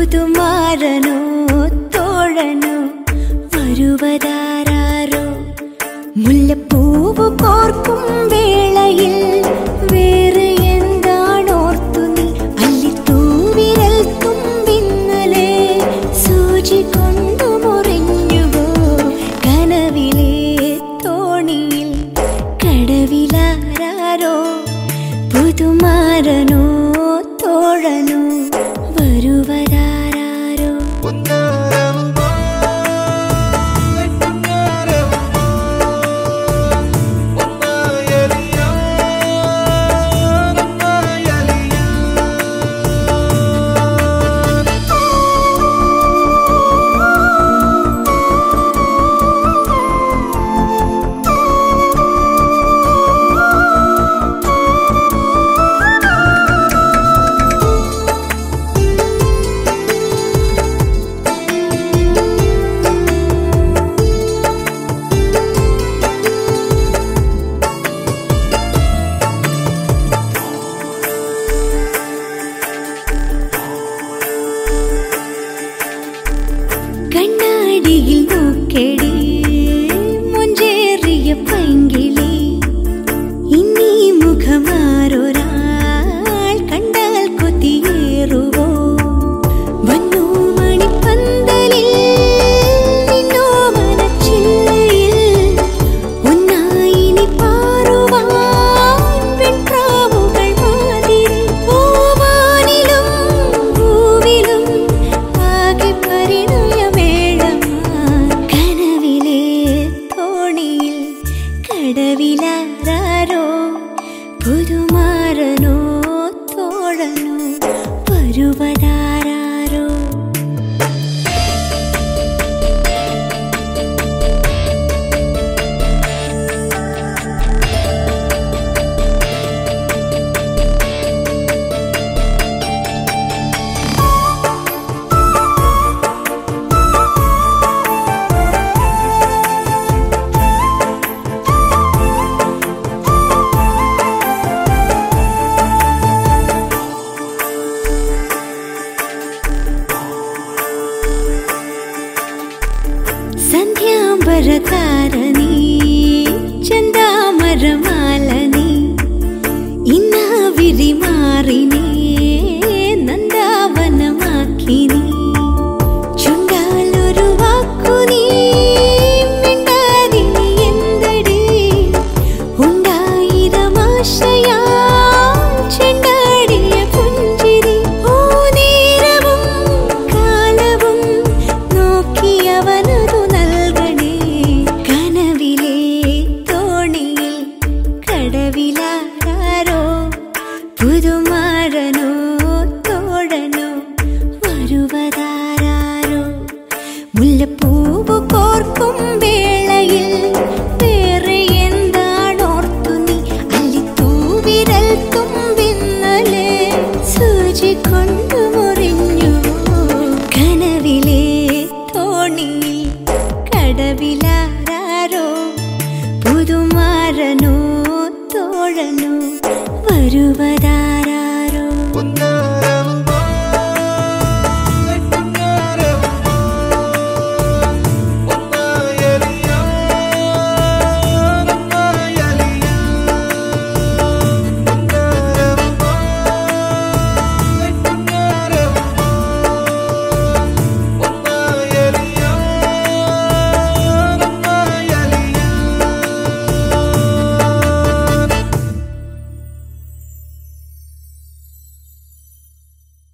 പുതുമാരനോ തോഴനോ വരുവതാരോ മുല്ലപ്പൂവ് കോർക്കും വേളയിൽ വേറെ എന്താണോർത്തു നീ അല്ലിത്തൂവിരൽ തുമ്പിന്നലെ സൂചി കൊണ്ടു മുറിഞ്ഞുവോ കനവിലെ തോണിയിൽ കടവിലാരോ പുതുമാരനോ തോഴനോ വരുവതാരോ കണ്ണാടിയിൽ നോക്കെടി മുഞ്ചേറിയ പൈങ്കിളി ഇന്നീ മുഖമാരൊരാൾ കണ്ടാൽ കൊതിയേറുവോ വന്നു മണിപ്പന്തലിൽ നിന്നോ മനച്ചില്ലയിൽ ഒന്നായി നീ പാറുവാൻ വെൺപ്രാവുകൾ മാതിരി പൂവാനിലും പൂവിലും ആകെ പരിണയമേളമാ കനവിലെ തോണിയിൽ കടവിലാരോ പുതുമാരനോ തോഴനോ വരുവതാരോ സന്ധ്യാംബരതാരണി ചന്ദാമരമാലനി ഇന്നാവിരി മാറിനേ നന്ദാവനമാക്കിനി ചുണ്ടാലൊരു വാക്കു നീ മിണ്ടാതിനി എന്തടി ഉണ്ടായിരമാശയാ ചെണ്ടാടിയ പുഞ്ചിരി ഓ നേരവും കാലവും നോക്കിയവനതു നൽകണേ കനവിലെ തോണിയിൽ കടവിലാരോ പുതുമാരനോ തോഴനോ വരുവതാരോ മുല്ലപ്പൂവ് കോർക്കും വേളയിൽ വേറെ എന്താണോർത്തു നീ അല്ലിത്തൂവിരൽ തുമ്പിന്നലെ സൂചി കൊണ്ടു മുറിഞ്ഞു കനവിലെ തോണിയിൽ കടവിലാരോ പുതുമാരനോ തോഴനോ വരുവതാ